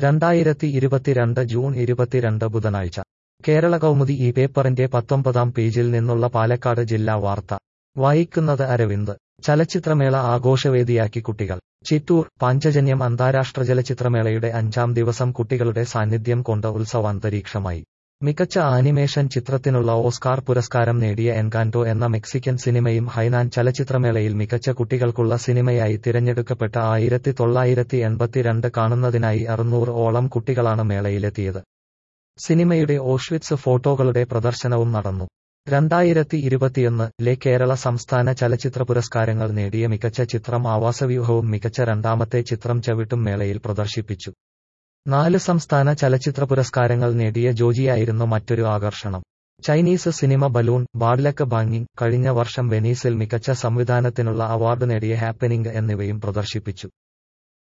രണ്ടായിരത്തി ഇരുപത്തിരണ്ട് ജൂൺ ഇരുപത്തിരണ്ട് ബുധനാഴ്ച കേരള കൗമുദി ഈ പേപ്പറിന്റെ പത്തൊമ്പതാം പേജിൽ നിന്നുള്ള പാലക്കാട് ജില്ലാ വാർത്ത വായിക്കുന്നത് അരവിന്ദ് ചലച്ചിത്രമേള ആഘോഷവേദിയാക്കി കുട്ടികൾ ചിറ്റൂർ പാഞ്ചജന്യം അന്താരാഷ്ട്ര ചലച്ചിത്രമേളയുടെ അഞ്ചാം ദിവസം കുട്ടികളുടെ സാന്നിധ്യം കൊണ്ട് ഉത്സവാന്തരീക്ഷമായി മികച്ച ആനിമേഷൻ ചിത്രത്തിനുള്ള ഓസ്കാർ പുരസ്കാരം നേടിയ എൻകാന്റോ എന്ന മെക്സിക്കൻ സിനിമയും ഹൈനാൻ ചലച്ചിത്രമേളയിൽ മികച്ച കുട്ടികൾക്കുള്ള സിനിമയായി തിരഞ്ഞെടുക്കപ്പെട്ട ആയിരത്തി തൊള്ളായിരത്തി എൺപത്തിരണ്ട് കാണുന്നതിനായി അറുന്നൂറ് ഓളം കുട്ടികളാണ് മേളയിലെത്തിയത് സിനിമയുടെ ഓഷ്വിറ്റ്സ് ഫോട്ടോകളുടെ പ്രദർശനവും നടന്നു രണ്ടായിരത്തി ഇരുപത്തിയൊന്ന് ലെ കേരള സംസ്ഥാന ചലച്ചിത്ര പുരസ്കാരങ്ങൾ നേടിയ മികച്ച ചിത്രം ആവാസവ്യൂഹവും മികച്ച രണ്ടാമത്തെ ചിത്രം ചവിട്ടും മേളയിൽ പ്രദർശിപ്പിച്ചു നാല് സംസ്ഥാന ചലച്ചിത്ര പുരസ്കാരങ്ങൾ നേടിയ ജോജിയായിരുന്നു മറ്റൊരു ആകർഷണം ചൈനീസ് സിനിമ ബലൂൺ ബാഡ്ലക്ക് ബാങ്ങിങ് കഴിഞ്ഞ വർഷം വെനീസിൽ മികച്ച സംവിധാനത്തിനുള്ള അവാർഡ് നേടിയ ഹാപ്പനിംഗ് എന്നിവയും പ്രദർശിപ്പിച്ചു